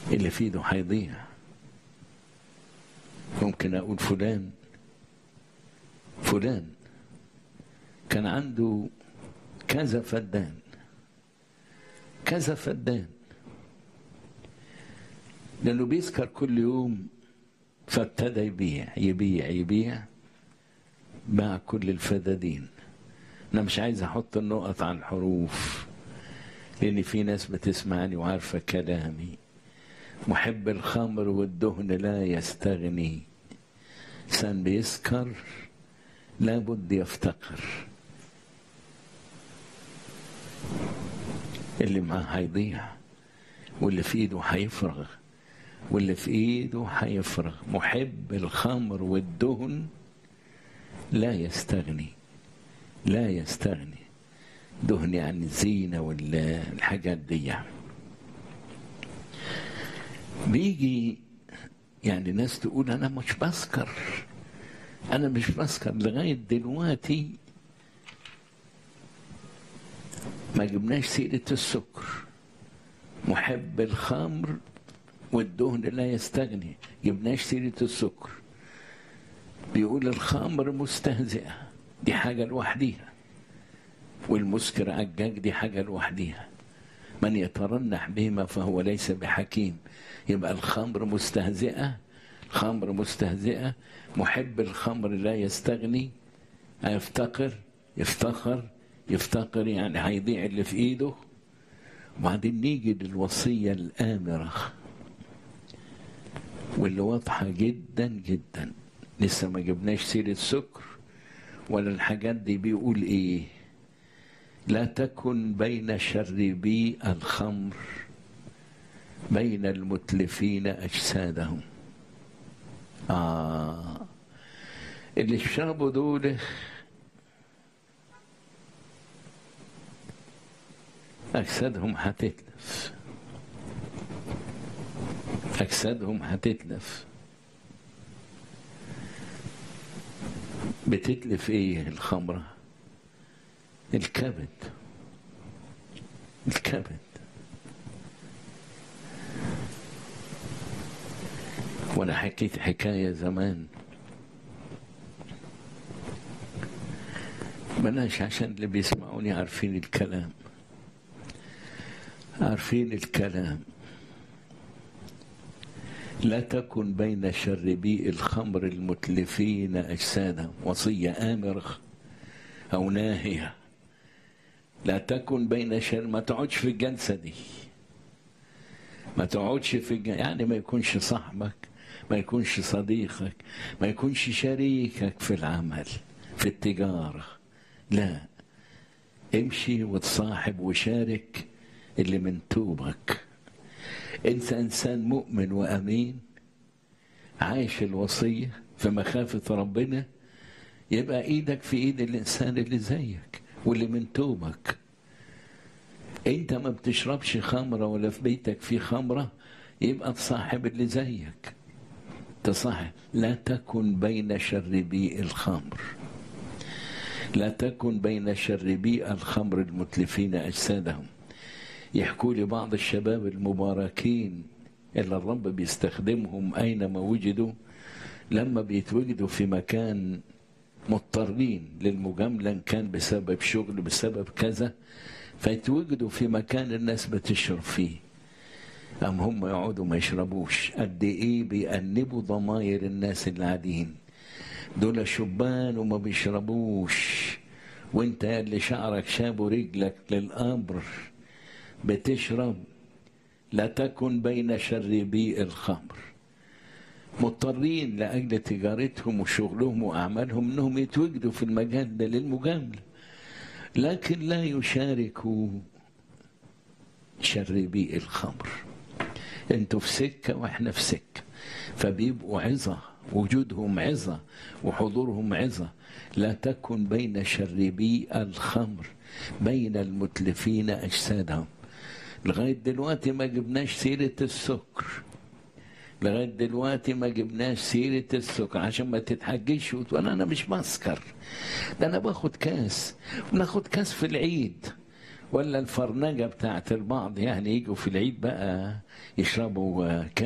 اللي في ايده هيضيع ممكن اقول فلان فلان كان عنده كذا فدان كذا فدان لانه بيسكر كل يوم فابتدى يبيع يبيع يبيع باع كل الفدادين انا مش عايز احط النقط على الحروف لان في ناس بتسمعني وعارفه كلامي محب الخمر والدهن لا يستغني انسان بيسكر لابد يفتقر اللي معاه هيضيع واللي في ايده هيفرغ واللي في ايده هيفرغ محب الخمر والدهن لا يستغني لا يستغني دهن يعني الزينة والحاجات دي يعني. بيجي يعني ناس تقول أنا مش بسكر أنا مش بسكر لغاية دلوقتي ما جبناش سيرة السكر محب الخمر والدهن لا يستغني جبناش سيرة السكر بيقول الخمر مستهزئة دي حاجة لوحديها والمسكر عجاج دي حاجة لوحديها من يترنح بهما فهو ليس بحكيم يبقى الخمر مستهزئة الخمر مستهزئة محب الخمر لا يستغني يفتقر يفتخر يفتقر يعني هيضيع اللي في ايده وبعدين نيجي للوصية الآمرة واللي واضحة جدا جدا لسه ما جبناش سيرة سكر ولا الحاجات دي بيقول ايه لا تكن بين شربي الخمر بين المتلفين أجسادهم آه اللي شربوا دول أجسادهم هتتلف أجسادهم هتتلف بتتلف إيه الخمرة الكبد الكبد وانا حكيت حكاية زمان بلاش عشان اللي بيسمعوني عارفين الكلام عارفين الكلام لا تكن بين شربي الخمر المتلفين أجسادهم وصية آمرة أو ناهية لا تكن بين شر ما تقعدش في الجلسة دي ما تقعدش في الج... يعني ما يكونش صاحبك ما يكونش صديقك ما يكونش شريكك في العمل في التجارة لا امشي وتصاحب وشارك اللي من توبك انت انسان مؤمن وامين عايش الوصية في مخافة ربنا يبقى ايدك في ايد الانسان اللي زيك واللي من توبك انت ما بتشربش خمرة ولا في بيتك في خمرة يبقى تصاحب اللي زيك تصاحب لا تكن بين شربي الخمر لا تكن بين شربي الخمر المتلفين أجسادهم يحكوا لي بعض الشباب المباركين اللي الرب بيستخدمهم أينما وجدوا لما بيتوجدوا في مكان مضطرين للمجاملة إن كان بسبب شغل بسبب كذا فيتوجدوا في مكان الناس بتشرب فيه أم هم يقعدوا ما يشربوش قد إيه بيأنبوا ضماير الناس اللي قاعدين دول شبان وما بيشربوش وانت اللي شعرك شاب ورجلك للأمر بتشرب لا تكن بين شربي الخمر مضطرين لأجل تجارتهم وشغلهم وأعمالهم أنهم يتوجدوا في المجال ده للمجاملة لكن لا يشاركوا شربي الخمر انتوا في سكة واحنا في سكة فبيبقوا عظة وجودهم عظة وحضورهم عظة لا تكن بين شربي الخمر بين المتلفين أجسادهم لغاية دلوقتي ما جبناش سيرة السكر لغاية دلوقتي ما جبناش سيرة السكر عشان ما تتحجيش وتقول أنا مش بسكر ده أنا باخد كاس بناخد كاس في العيد ولا الفرنجة بتاعت البعض يعني يجوا في العيد بقى يشربوا